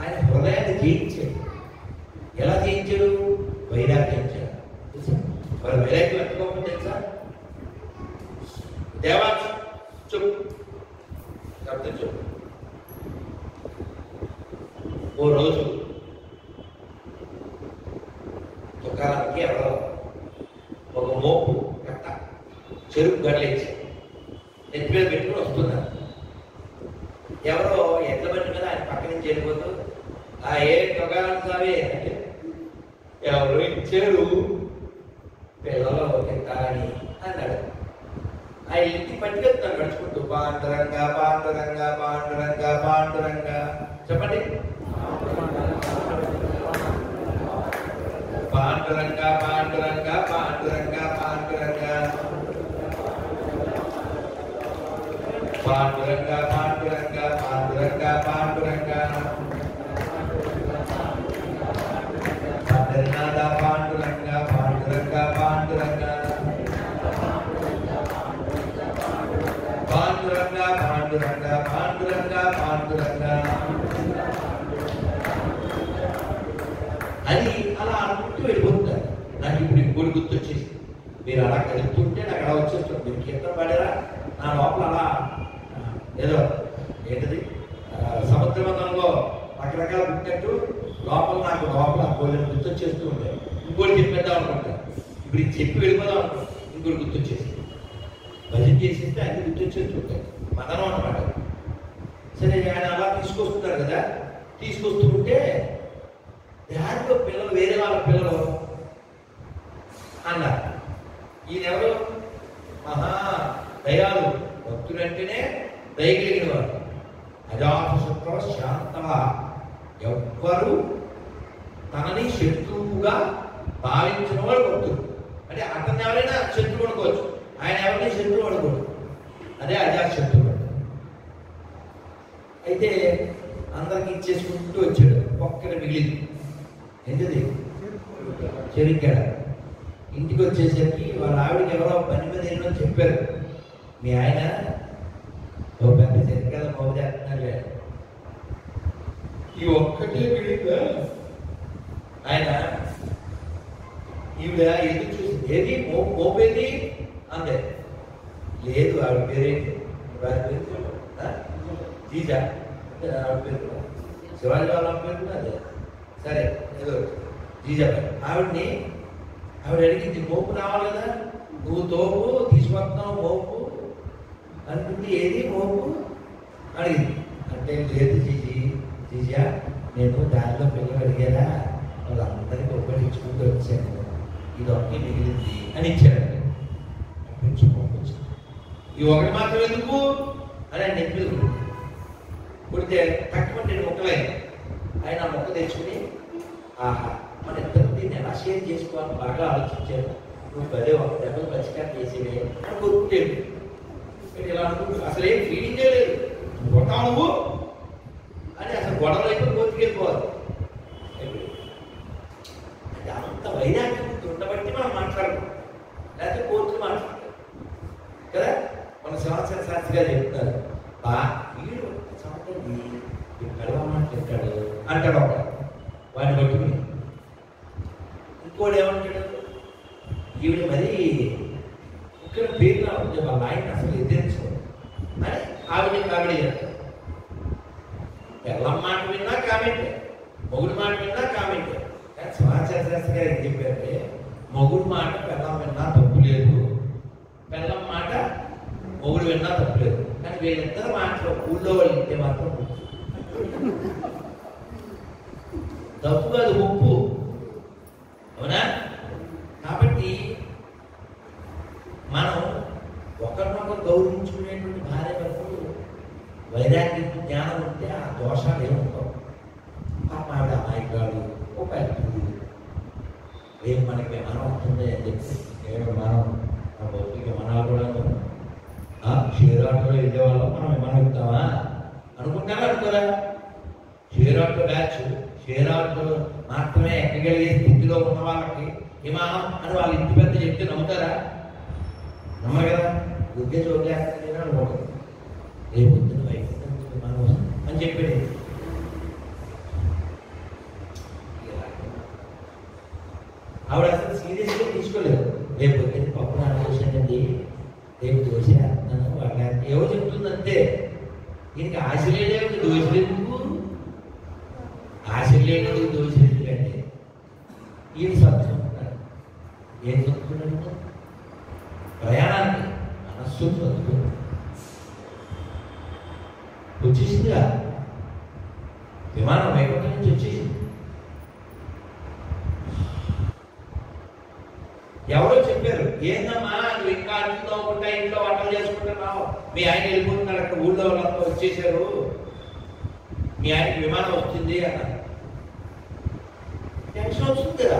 ఆయన హృదయాన్ని జయించాడు ఎలా జయించాడు వైరాగ్యం చేయాలి తెలుసా? మరి వైరాగ్యం ఎంత గొప్ప తెలుసా దేవా చెప్పు అర్థం చెప్పు ఓ రోజు దుకాణానికి ఎవరో ఒక మోపు కట్ట చెరుకు గడలేసి నెత్తి మీద పెట్టుకుని వస్తున్నారు ఎవరో ఎడ్ల బండి మీద ఆయన పక్క నుంచి వెళ్ళిపోతూ ఆ ఏ దుకాణం సావి అంటే ఎవరు ఇచ్చారు పిల్లలు ఎంత అని అన్నాడు ఆ ఇంటి పట్టుకెళ్తాను నడుచుకుంటూ పాండురంగా పాండురంగా పాండురంగా పాండురంగా చెప్పండి పాండురంగా పాండురంగా పాండురంగా పాండురంగా పాండురంగా పాండురంగా పాండురంగా పాండురంగా పండరినాథ పాండురంగా పాండురంగా పాండురంగా పాండురంగా పాండురంగా పాండురంగా పాండురంగా అని అలా అనుకుంటూ వెళ్ళిపోతున్నారు నాకు ఇప్పుడు ఇంకోటి గుర్తొచ్చేసి మీరు అలా కలుపుతుంటే నాకు అలా వచ్చేస్తుంది మీరు కీర్తన పాడారా నా లోపల అలా ఆ, ఏదో ఏంటది ఆ, సముద్రమందంలో రకరకాల పుట్టినట్టు లోపల నాకు లోపల కొన్ని గుర్తొచ్చేస్తూ ఉంటాయి ఇంకోటి చెప్పేద్దాం అనుకుంటా ఇప్పుడు ఇది చెప్పి వెళ్ళిపోదాం అనుకుంటా ఇంకోటి గుర్తొచ్చేసి భజన చేసేస్తే అన్ని గుర్తొచ్చేస్తూ ఉంటాయి మదనం అనమాట సరే ఆయన అలా తీసుకొస్తున్నారు కదా తీసుకొస్తూ ఉంటే దాంట్లో పిల్లలు వేరే వాళ్ళ పిల్లలు అన్నారు ఈయనెవరు మహా దయాలు భక్తులంటేనే దయగలిగిన వారు అజాతశత్రువ శాంతవ ఎవ్వరు తనని శత్రువుగా భావించిన వాడు భక్తుడు అంటే అతన్ని ఎవరైనా శత్రువు అనుకోవచ్చు ఆయన ఎవరిని శత్రువు అనుకోడు అదే అజాతశత్రువు అయితే అందరికి ఇచ్చేసుకుంటూ వచ్చాడు ఒక్కటి మిగిలింది ఏంటిది చెరికాడ ఇంటికి వచ్చేసరికి వాళ్ళ ఆవిడకి ఎవరో పని మీద ఎన్నో చెప్పారు మీ ఆయన ఓ పెద్ద చెరికాడ బాగు చేస్తున్నాడు ఈ ఒక్కటే మిగిలిందా ఆయన ఈవిడ ఎదురు చూసి ఏది మో మోపేది అందే లేదు ఆవిడ పేరేంటి వారి పేరు ఆ? జీజా అంటే ఆవిడ పేరు శివాజీ వాళ్ళ అమ్మ పేరు కూడా అదే సరే ఏదో జీజా పేరు. ఆవిడ్ని ఆవిడ అడిగింది మోపు రావాలి కదా నువ్వు తోపు తీసుకొస్తున్నావు మోపు అనుకుంటే ఏది మోపు అడిగింది అంటే లేదు జీజీ జీజా నేను దారిలో పిల్లలు అడిగారా వాళ్ళందరికీ ఒకటి ఇచ్చుకుంటూ వచ్చాను ఇది ఒకటి మిగిలింది అని ఇచ్చారండి పెంచుకోవచ్చు ఈ ఒకటి మాత్రం ఎందుకు అని ఆయన నెప్పి కుడితే తక్కువ మొక్కలైన ఆయన ఆ మొక్క తెచ్చుకుని ఆహా మన ఇద్దరు దీన్ని ఎలా షేర్ చేసుకోవాలని బాగా ఆలోచించారు నువ్వు పదే ఒక దెబ్బలు పచ్చికారు చేసేవే అని కొట్టుకుంటేడు మీరు ఇలా అనుకుంటు అసలు ఏం ఫీలింగే లేదు నువ్వు కొట్టావు నువ్వు అని అసలు గొడవలు అయిపోయి కోతికెళ్ళిపోవాలి అది అంత వైరాగ్యం ఉండబట్టి మనం మాట్లాడము లేకపోతే కోర్టులు మాట్లాడతాం కదా మన సంవత్సర శాస్త్రి గారు చెప్తారు బా వీడు సంవత్సరం కలవమాట చెప్తాడు అంటాడు ఒక వాడిని పట్టుకుని ఇంకోటి ఏమంటాడు ఈవిడ మరి ఇక్కడ పేరులా ఉంది వాళ్ళ ఆయన అసలు ఎదిరించుకోడు అని ఆవిడ కావిడ చెప్తాడు పిల్లం మాట విన్నా కామెంటే మొగుడు మాట విన్నా కామెంటే కానీ సమాచార శాస్త్రి గారు ఏం చెప్పారంటే మొగుడు మాట పిల్లం విన్నా తప్పు లేదు పిల్లం మాట మొగుడు విన్నా తప్పు లేదు కానీ వీళ్ళిద్దరు మాటలు ఊళ్ళో వాళ్ళు ఇంటే మాత్రం తప్పు. తప్పు కాదు ఒప్పు అవునా కాబట్టి మనం ఒకరినొకరు గౌరవించుకునేటువంటి భార్య భర్తలు వైరాగ్యం జ్ఞానం ఉంటే ఆ దోషాలు ఏముంటావు పాప ఆవిడ అమాయకురాలు ఒక అల్పుడు రేపు మనకి విమానం వస్తుంది అని చెప్పి ఏ విమానం ఆ భౌతిక విమానాలు కూడా ఆ షేర్ ఆటోలో వెళ్ళేవాళ్ళం మనం విమానం ఎక్కుతామా అనుకుంటారా అనుకోరా share auto batch share auto మాత్రమే ఎక్కగలిగే స్థితిలో ఉన్న వాళ్ళకి విమానం అని వాళ్ళ ఇంటి పెద్ద చెప్తే నమ్ముతారా నమ్మరు కదా ఉద్యోగ చోట్లేస్తాను అనుకోవడం రేపు పొద్దున వైకుంఠం విమానం వస్తుంది అని చెప్పాడు ఆవిడ అసలు సీరియస్గా తీసుకోలేదు రేపు పొద్దున్న పప్పు నానబోసానండి రేపు దోశ వేస్తున్నాను వాళ్ళ ఏవో చెప్తుందంటే దీనికి ఆశ లేడే దోశలు ఎందుకు ఆశ లేనోడు దోశలు ఎందుకంటే ఈయన చదువుకుంటున్నాడు ఏం చదువుకున్నాడు ప్రయాణానికి మనస్సు చదువుకున్నాడు వచ్చేసిందిగా విమానం వైకుంఠం నుంచి వచ్చేసింది ఎవరో చెప్పారు ఏందమ్మా నువ్వు ఇంకా అన్నితో తోముకుంటా ఇంట్లో వంటలు చేసుకుంటున్నావు మీ ఆయన వెళ్ళిపోతున్నాడు అక్కడ ఊళ్ళో వాళ్ళంతా వచ్చేసారు మీ ఆయనకి విమానం వస్తుంది అన్నారు టెన్షన్ వస్తుంది కదా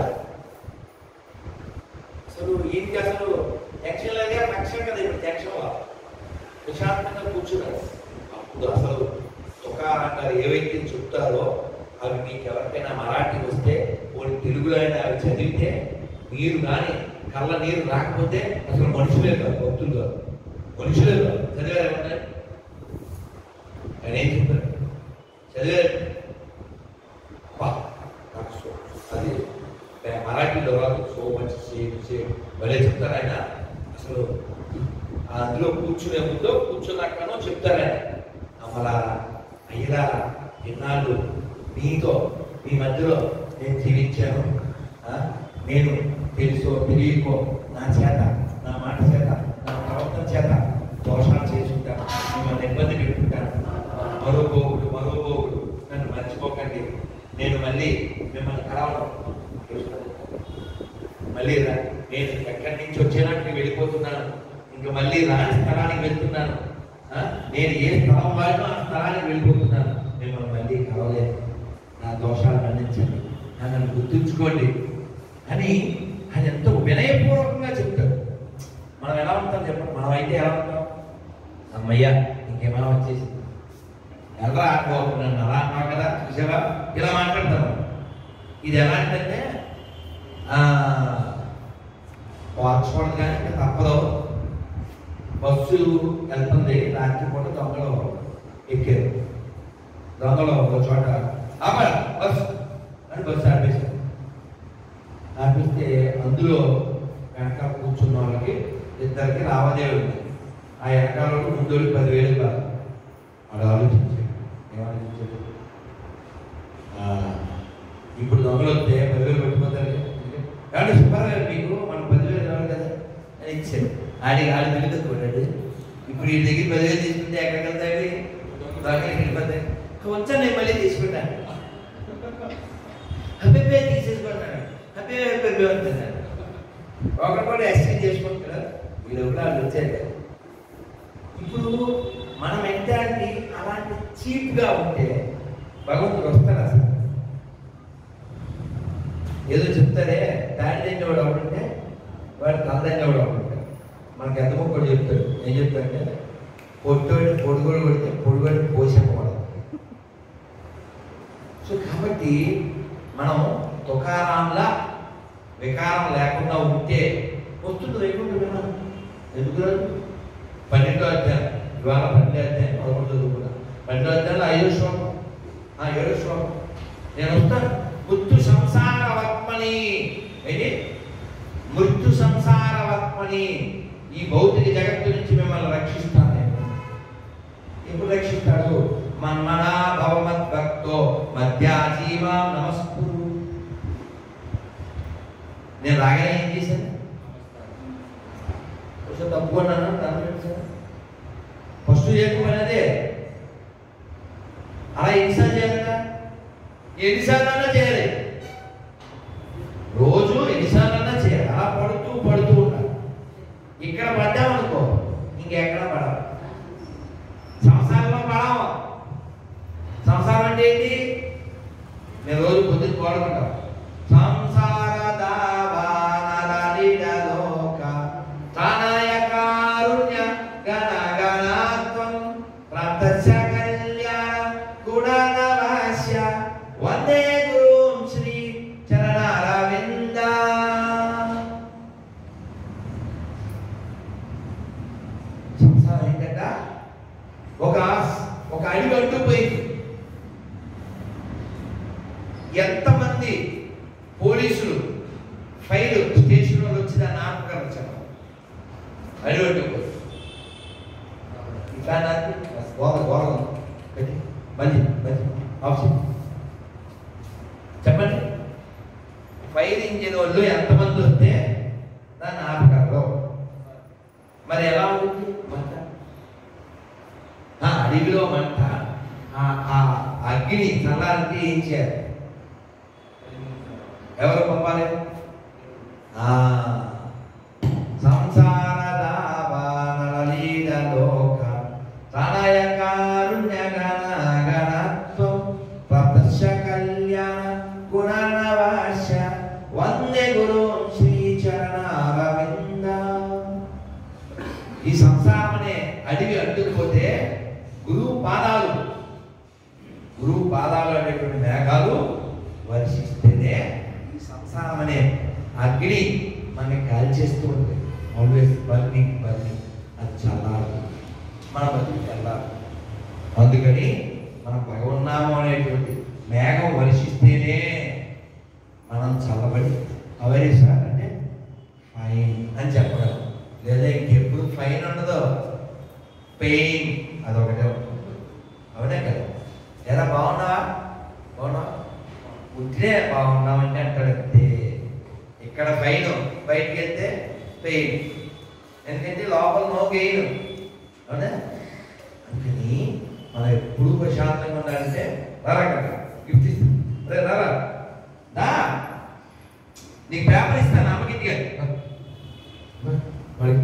అసలు ఈయనకి అసలు టెన్షన్ లేదా టెన్షన్ కదా ఇప్పుడు టెన్షన్ ప్రశాంతంగా కూర్చున్నాడు అప్పుడు అసలు తుకారంగా ఏవైతే చెప్తారో అవి మీకు ఎవరికైనా మరాఠీ వస్తే వాళ్ళు తెలుగులో అయినా అవి చదివితే మీరు కానీ కళ్ళ నీరు రాకపోతే అసలు మనుషులే కాదు భక్తులు కాదు మనుషులే కాదు చదివారు ఏమన్నా ఆయన ఏం చెప్తారు చదివారు అబ్బా, నాకు సో- అది మే- మరాఠీలో రాదు సో మచ్ సేమ్ సేమ్ భలే చెప్తారు ఆయన అసలు అందులో కూర్చునే ముందు కూర్చున్నాకనో చెప్తారు ఆయన అమ్మలారా అయ్యలారా ఇన్నాళ్ళు మీతో మీ మధ్యలో నేను జీవించాను ఆ? నేను తెలుసో తెలియకో నా చేత నా మాట చేత నా ప్రవర్తన చేత దోషాలు చేసుకుంటాను మిమ్మల్ని ఇబ్బంది పెట్టుకుంటాను మరో పోగుడు మరో పోగుడు నన్ను మర్చిపోకండి నేను మళ్ళీ మిమ్మల్ని కలవడం మళ్ళీ రా నేను ఎక్కడి నుంచి వచ్చేనాటికి వెళ్ళిపోతున్నాను ఇంకా మళ్ళీ రాని స్థలానికి వెళ్తున్నాను ఆ? నేను ఏ స్థలం వాడినో ఆ స్థలానికి వెళ్ళిపోతున్నాను మిమ్మల్ని మళ్ళీ కలవలేదు నా దోషాలు మన్నించండి నన్ను గుర్తుంచుకోండి అని ఆయన ఎంతో వినయపూర్వకంగా చెప్తాడు మనం ఎలా ఉంటాం చెప్పండి మనం అయితే ఎలా ఉంటాం అమ్మయ్యా ఇంకేమైనా వచ్చేసింది ఎలా బాబు నన్ను అలా అన్నావు కదా చూసావా ఇలా మాట్లాడతాను ఇది ఎలాంటిదంటే వార్చుకోవడం కానీ ఇంకా తప్పదు బస్సు వెళ్తుంది రాత్రి పూట దొంగలు ఎక్కారు దొంగలు ఒక చోట ఆపడ బస్సు అని బస్సు ఆపేశారు ఆపిస్తే అందులో వెనక కూర్చున్న వాళ్ళకి ఇద్దరికి లావాదేవీ ఉంది ఆ వెనకాల ముందు పదివేలు కాదు వాడు ఆలోచించాడు ఏమాలోచించాడు ఆ, ఇప్పుడు దొంగలు వస్తే పదివేలు పట్టుకోతారు కాబట్టి సూపర్ గారు మీకు మనం పదివేలు రావాలి కదా అని ఇచ్చాడు ఆడి ఆడి బిల్లు కొట్టాడు ఇప్పుడు ఈ దగ్గర పదివేలు తీసుకుంటే ఎక్కడికి వెళ్తాయి దొంగలకి వెళ్ళిపోతాయి వచ్చా నేను మళ్ళీ తీసుకుంటాను అబ్బే తీసేసుకున్నాడు అబ్బే అబ్బే అంటున్నాడు ఒకరు కూడా ఎక్స్చేంజ్ చేసుకుంటారు వీళ్ళు కూడా వాళ్ళు వచ్చారు ఇప్పుడు మన మెంటాలిటీ అలాంటి చీప్గా ఉంటే భగవంతుడు వస్తాడు అసలు ఏదో చెప్తాడే దాడి తినేవాడు ఎవడంటే వాడు తలదండేవాడు ఎవడంటే మనకి ఎంత మొక్కడు చెప్తాడు ఏం చెప్తాడంటే పొట్టోడి పొడుగోడు కొడితే పొడుగోడి పోసేవాడు సో కాబట్టి మనం తుకారాంలా వికారం లేకుండా ఉంటే వస్తుంది వైకుంఠ విమానం ఎందుకు రాదు పన్నెండో అధ్యాయం ఇవాళ పన్నెండో అధ్యాయం పదకొండు చదువుకున్నా పన్నెండో అధ్యాయంలో ఐదో శ్లోకం ఆ ఏడో శ్లోకం నేను వస్తాను మృత్యు సంసార వర్మని ఏంటి మృత్యు సంసార వర్మని ఈ భౌతిక జగత్తు నుంచి మిమ్మల్ని రక్షిస్తాను నేను ఎప్పుడు రక్షిస్తాడు మన్మనా భవమద్భక్తో మధ్యాజీవా నమస్కురు నేను రాగానే ఏం చేశాను కొంచెం తప్పుకున్నాను దాని పెట్టాను ఫస్ట్ చేయకపోయినదే అలా ఎన్నిసార్లు చేయాలట ఎన్నిసార్లు చేయాలి రోజు ఎన్నిసార్లు చేయాలి అలా పడుతూ పడుతూ ఉండాలి ఇక్కడ పడ్డామనుకో ఇంకెక్కడ పడవు సంసారంలో పడవు సంసారం అంటే ఏంటి నేను రోజు పొద్దున్న కోరుకుంటాం సంసార దావానలోక తనయ కారుణ్య గణ గణాత్వం ప్రాప్తస్య కళ్యాణ గుణనవాస్య వందే గురుం శ్రీ చరణారవింద సంసారం ఏంటంట ఒక ఒక అడిగి అంటూ పోయింది ఎంతమంది పోలీసులు ఫైల్ స్టేషన్ వాళ్ళు వచ్చి దాన్ని ఆపగలరు చెప్పండి అడిగొట్టుకో ఇట్లా నాకు గోల గోల పెట్టి మళ్ళీ మళ్ళీ ఆఫ్ చేయి. చెప్పండి ఫైర్ ఇంజిన్ వాళ్ళు ఎంతమంది వస్తే దాన్ని ఆపగలరు మరి ఎలా ఉంటుంది మంట ఆ అడవిలో మంట ఆ- ఆ అగ్ని చల్లారంటే ఏం చేయాలి ఎవరు పంపాలి ఆ సంసార దావానలీల లోక ప్రణయ కారుణ్య గణ గణత్వం ప్రదర్శ కళ్యాణ గుణనవాశ వందే గురు శ్రీ చరణారవింద ఈ సంసారం అనే అడవి అడ్డుకుపోతే గురువు పాదాలు గురువు పాదాలు అనేటువంటి మేఘాలు వర్షిస్తేనే ఈ సంసారం అనే అగ్ని మనకి కాల్చేస్తూ ఉంటుంది ఆల్వేస్ బర్నింగ్ బర్నింగ్ అది చల్లారు మన బతికి చల్లారు అందుకని మనం భగవన్నామం అనేటువంటి మేఘం వర్షిస్తేనే మనం చల్లబడి అవరే సార్ అంటే ఫైన్ అని చెప్పగలం లేదా ఇంకెప్పుడు ఫైన్ ఉండదు పెయిన్ అదొకటే ఉంటుంది అవునే కదా ఎలా బాగున్నావా బాగున్నావా ఉంటే బాగున్నామంటే అంటాడు అంతే ఇక్కడ ఫైన్ బయటికి వెళ్తే పెయిన్ ఎందుకంటే లోపల నో గెయిన్ అవునా అందుకని మనం ఎప్పుడు ప్రశాంతంగా ఉండాలంటే రారా కదా గిఫ్ట్ ఇస్తా రే రారా దా నీకు పేపర్ ఇస్తాను అమ్మకి ఇంటికి మరి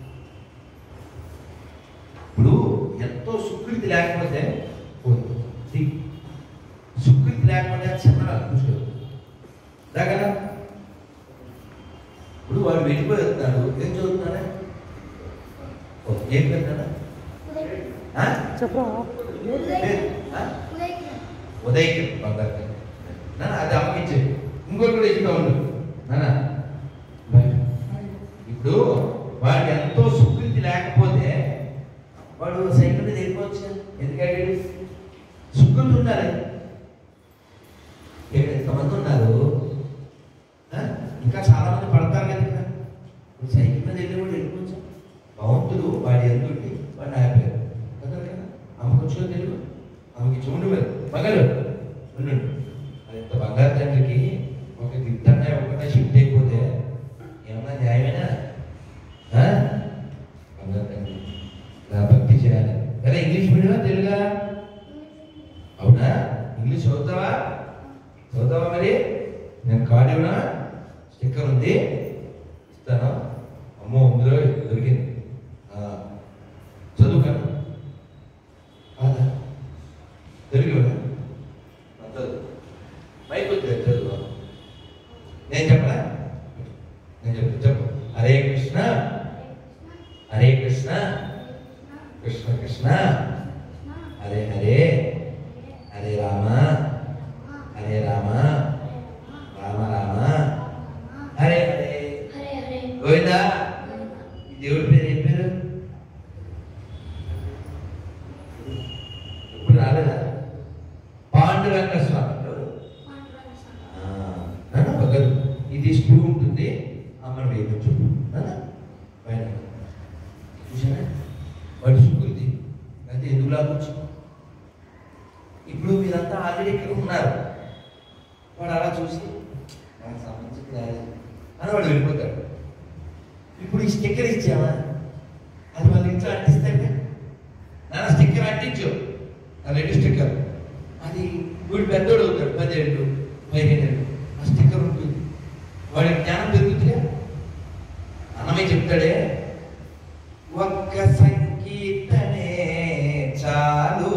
ఇప్పుడు ఎంతో సుకృతి లేకపోతే పోదు. ది. సుకృతి లేకపోతే చిన్న కూర్చోదు దగ్గర ఇప్పుడు వాడు వెళ్ళిపోయి వస్తున్నాడు ఏం చదువుతున్నాడా ఓ, ఏం పెడతాడా చెప్పరా ఉదయకి బంగారు నాన్న అది అమ్మకిచ్చే ఇంకోటి కూడా ఇస్తూ ఉండు నాన్న బయట. ఇప్పుడు వాడికి ఎంతో సుకృతి లేకపోతే వాడు సైకిల్ మీద వెళ్ళిపోవచ్చు ఎందుకంటే సుకృతి ఉండాలి ఇక్కడ ఎంతమంది ఉన్నారు ఆ? ఇంకా చాలా మంది పడతారు కదా ఇక్కడ ఇప్పుడు సైకిల్ మీద వెళ్ళి కూడా వెళ్ళిపోవచ్చు భగవంతుడు వాడి ఎందుండి వాడిని ఆపారు కదా కదా అమ్మకు వచ్చో తెలుగు ఆమెకి చూడు మరి బంగారు ఉండు అది ఇంత బంగారు తండ్రికి ఒక గిఫ్ట్ అన్నా ఒకటే షిఫ్ట్ అయిపోతే ఏమన్నా న్యాయమేనా ఆ? బంగారు తండ్రి ఇలా భక్తి చేయాలి కదా ఇంగ్లీష్ మీడియమా తెలుగా అవునా ఇంగ్లీష్ చదువుతావా చదువుతావా మరి నేను కార్డు ఇవ్వనా స్టిక్కర్ ఉంది ఇస్తాను అమ్మో అందులో దొరికింది ఆ, చదువుకాను కాదా తెలుగు ఇవ్వనా? ఆ, చదువు మైక్ వద్దు చదువు నేను చెప్పనా నేను చెప్పు చెప్పు హరే కృష్ణ హరే కృష్ణ కృష్ణ కృష్ణ హరే హరే హరే రామ హరే రామ రామ రామ హరే హరే గోవిందా ఈ దేవుడి పేరు ఏం పేరు ఇప్పుడు రాలేదా పాండురంగ స్వామి ఎవరు? ఆ, నాన్న పగలు ఇది స్క్రూ ఉంటుంది అమ్మని వేయవచ్చు నాన్న పైన చూసారా వాడి సుకృతి అయితే ఎందుకు లాగొచ్చు ఇప్పుడు మీరంతా ఆల్రెడీ ఇక్కడ ఉన్నారు వాడు అలా చూసి నాకు సంబంధించింది కాదు అని వాడు వెళ్ళిపోతాడు ఇప్పుడు ఈ స్టిక్కర్ ఇచ్చావా అది వాళ్ళ ఇంట్లో అంటిస్తాడే నాన్న స్టిక్కర్ అంటించు ఆ రెండు స్టిక్కర్ అది వీడు పెద్దోడు అవుతాడు పదిహేడు పదిహేను ఏళ్ళు ఆ స్టిక్కర్ ఉంటుంది వాడి జ్ఞానం పెరుగుతుందిగా అన్నమయ్య చెప్తాడే ఒక్క సంకీర్తనే చాలు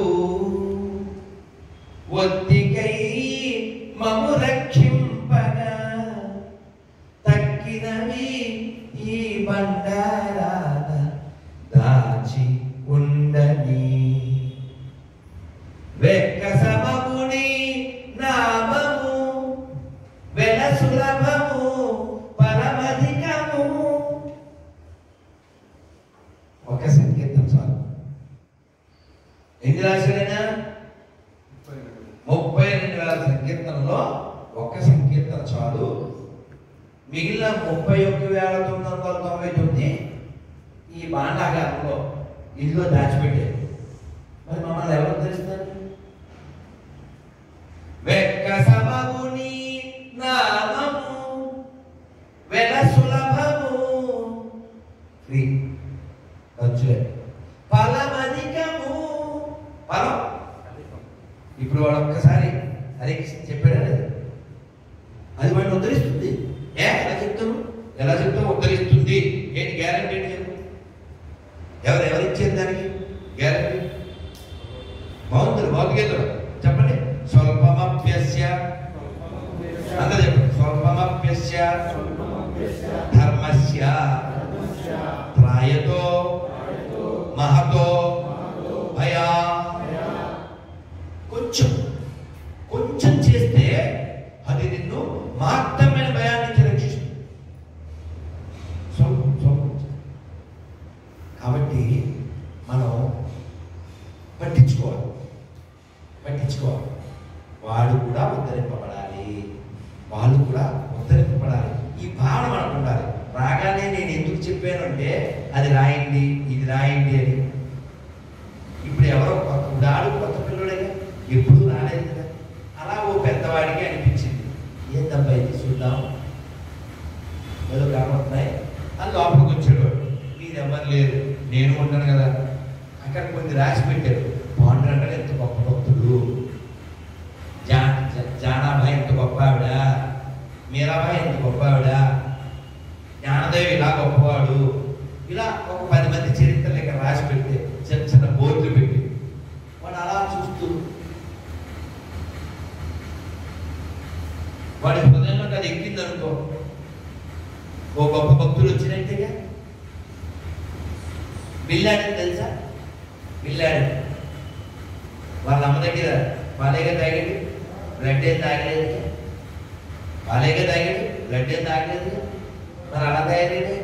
ఒత్తికై మము రక్షింపగా తక్కినవి ఈ బండారాల దాచి ఉండని వెక్క సమముని నామము వెల సులభము పరమధికము ఒక సంకీర్తన చాలు ఎన్ని రాశాడైనా ముప్పై రెండు వేల సంకీర్తనలో ఒక సంకీర్తన చాలు మిగిలిన ముప్పై ఒక్క వేల తొమ్మిది వందల తొంభై తొమ్మిది ఈ బాండాగారంలో ఇంట్లో దాచిపెట్టారు మరి మమ్మల్ని ఎవరు తెలుస్తారు వెక్క సమగుని నామము వెల సులభము ఫ్రీ ఖర్చులే ఫలమధికము ఫలం ఇప్పుడు వాడు ఒక్కసారి హరే కృష్ణ చెప్పాడా లేదా అది వాడిని ఉద్ధరిస్తుంది ఏ ఎలా చెప్తాను ఎలా చెప్తావు ఉద్ధరిస్తుంది ఏంటి గ్యారంటీ ఏంటి చెప్పు ఎవరు ఎవరు ఇచ్చారు దానికి గ్యారంటీ బాగుంది భగవద్గీతలో చెప్పండి స్వల్పమప్యస్య అందరూ చెప్పండి స్వల్పమప్యస్య ధర్మస్య త్రాయతో మహతో భయా కొంచెం కొంచెం చేస్తే అది నిన్ను మహత్తమైన భయాన్ని నుంచి రక్షిస్తుంది స్వల్పం స్వల్పం కాబట్టి మనం పట్టించుకోవాలి పట్టించుకోవాలి వాడు కూడా ఉద్ధరింపబడాలి వాళ్ళు కూడా ఉద్ధరింపబడాలి ఈ భావన మనకు ఉండాలి రాగానే నేను ఎందుకు చెప్పాను అంటే అది రాయండి ఇది రాయండి అని ఇప్పుడు ఎవరో కొత్త ఉడాడు కొత్త పిల్లడే ఎప్పుడు రాలేదు కదా అలా ఓ పెద్దవాడికి అనిపించింది ఏందబ్బా ఇది చూద్దాం ఏదో కనబడుతున్నాయి అని లోపలికి వచ్చాడు వాడు. మీరెవ్వరు లేరు నేను ఉంటాను కదా అక్కడ కొన్ని రాసి పెట్టారు పాండురంగడు ఎంత గొప్ప భక్తుడు జా జా- జానాభాయ్ ఎంత గొప్ప ఆవిడ మీరాబాయ్ ఎంత గొప్ప ఆవిడ జ్ఞానదేవి ఇలా గొప్పవాడు ఇలా ఒక పది మంది చరిత్రలు ఇక్కడ రాసి పెడితే చిన్న చిన్న బోర్డులు పెట్టి వాడు అలా చూస్తూ వాడి హృదయంలో అది ఎక్కింది అనుకో ఓ గొప్ప భక్తుడు వచ్చినట్టుగా బిల్లాడని తెలుసా బిల్లాడు వాళ్ళ అమ్మ దగ్గర పాలేగా తాగాడు బ్లడ్ ఏం తాగలేదు పాలేగా తాగాడు బ్లడ్ ఏం తాగలేదు మరి అలా తయారైంది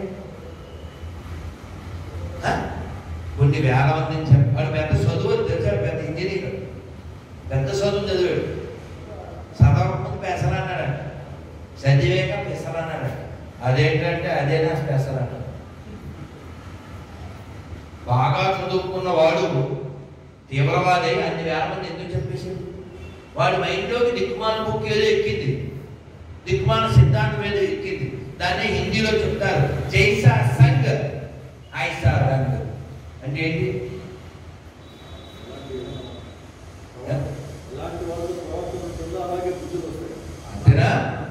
ఆ? కొన్ని వేల మందిని చెప్పాడు పెద్ద చదువు అని తెలిసాడు పెద్ద ఇంజనీర్ పెద్ద చదువు చదివాడు చదవకముందు పెసలు అన్నాడు చదివేక పెసలు అన్నాడు అదేంటంటే అదేనా స్పెషల్ అన్నాడు బాగా చదువుకున్న వాడు తీవ్రవాది అన్ని వేల మంది ఎందుకు చెప్పేసాడు వాడి మైండ్లోకి దిక్కుమాల బుక్ ఏదో ఎక్కింది దిక్కుమాల సిద్ధాంతం ఏదో ఎక్కింది దాన్ని హిందీలో చెప్తారు జైసా సంగ్ ఐసా రంగ్ అంటే ఏంటి ఇలాంటి వాళ్ళు ప్రవర్తన ఉంటుందో అలాగే బుద్ధులు వస్తాయి అంతేనా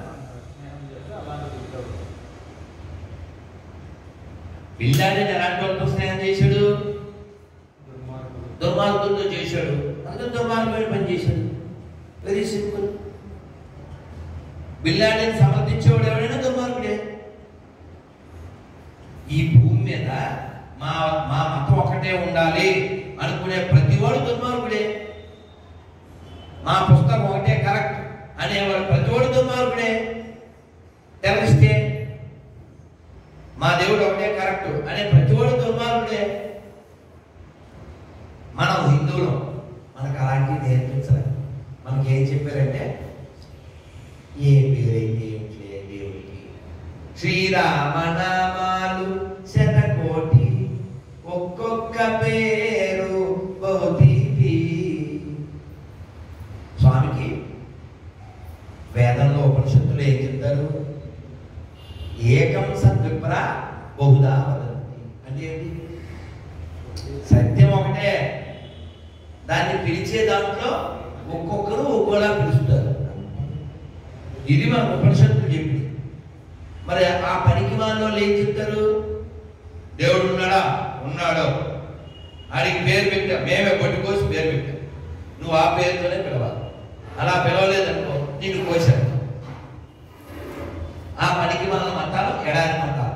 బిల్లాడిని ఎలాంటి వాళ్ళతో స్నేహం చేశాడు దుర్మార్గులు. దుర్మార్గులతో చేశాడు అందుకని దుర్మార్గమైన పని చేశాడు వెరీ సింపుల్ బిల్లాడిని సమర్థించేవాడు ఎవడైనా దుర్మార్గుడే ఈ భూమి మీద మా మా మతం ఒకటే ఉండాలి అనుకునే ప్రతివాడు దుర్మార్గుడే మా పుస్తకం ఒకటే కరెక్ట్ అనేవాడు ప్రతివాడు దుర్మార్గుడే టెరరిస్టే మా దేవుడు ఒకటే కరెక్ట్ అనే ప్రతివాడు దుర్మార్గుడే మనం హిందువులం మనకు అలాంటివి నేర్పించరు మనకి ఏం చెప్పారంటే ఏ పేరైతే ఏమిట్లే దేవుడికి శ్రీరామనామాలు శతకోటి ఒక్కొక్క పేరు బహుతీపి స్వామికి వేదంలో ఉపనిషత్తులు ఏం చెప్తారు ఏకం సద్విప్ర బహుదా వదంతి అంటే ఏంటి సత్యం ఒకటే దాన్ని పిలిచే దాంట్లో ఒక్కొక్కరు ఒక్కోలా పిలుస్తారు ఇది మన ఉపనిషత్తులు చెప్పింది మరి ఆ పనికి వాళ్ళు ఏం చెప్తారు దేవుడు ఉన్నాడా ఉన్నాడు ఆడికి పేరు పెట్టా మేమే పట్టుకోసి పేరు పెట్టాం నువ్వు ఆ పేరుతోనే పిలవాలి అలా పిలవలేదనుకో నేను కోశాను ఆ పనికి మన మతాలు ఎడారి మతాలు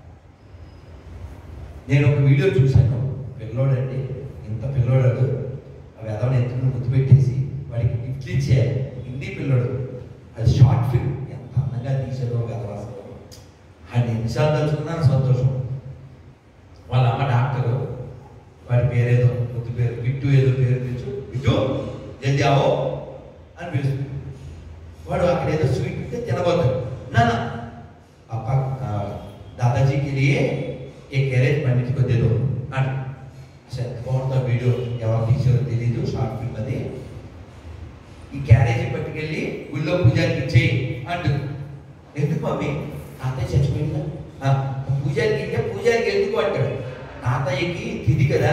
నేను ఒక వీడియో చూశాను పిల్లోడండి ఇంత పిల్లోడాడు ఆ వెదవని ఎత్తుకుని ముద్దు పెట్టేసి వాడికి గిఫ్ట్లు ఇచ్చే హిందీ పిల్లోడు అది షార్ట్ ఫిల్మ్ ఎంత అందంగా తీసాడో వెదవ అసలు ఆయన ఎన్నిసార్లు తలుచుకున్నాను సంతోషం వాళ్ళ అమ్మ డాక్టరు వాడి పేరేదో ముద్దు పేరు బిట్టు ఏదో పేరు పిలుచు బిట్టు జల్దీ ఆవో అని పిలుస్తుంది వాడు అక్కడ ఏదో స్వీట్ ఉంటే తినబోతాడు నాన్న ఆ ఏ క్యారేజ్ పండించి కొద్దిదో అంట సరే ఫోన్తో వీడియో ఎవరు తీసారో తెలీదు షార్ట్ ఫిల్మ్ అది ఈ క్యారేజీ పట్టుకెళ్ళి గుళ్ళో పూజారికి ఇచ్చేయి అంటుంది ఎందుకు అవి తాతయ్య చచ్చిపోయిందా ఆ, పూజారికి ఇంకా పూజారికి ఎందుకు అంటాడు తాతయ్యకి తిది కదా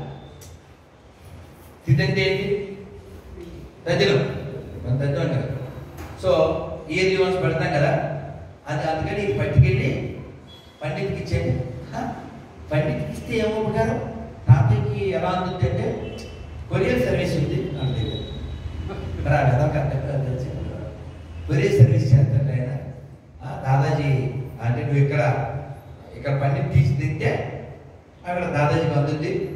తిది అంటే ఏంటి తద్దినం మన తద్దినం అంటారు సో ఇయర్ రివర్స్ పెడతాం కదా అది అందుకని ఇది పట్టుకెళ్ళి పండిట్కి ఇచ్చేది హ? పండిట్కి ఇస్తే ఏమో ఉపకారం తాతయ్యకి ఎలా అందుతుంది అంటే కొరియర్ సర్వీస్ ఉంది అంటే మరి ఆ విధంగా కరెక్ట్గా తెలిసి కొరియర్ సర్వీస్ చేస్తాడు ఆయన ఆ, దాదాజీ అంటే నువ్వు ఇక్కడ ఇక్కడ పండిట్ తీసి తింటే అక్కడ దాదాజీకి అందుద్ది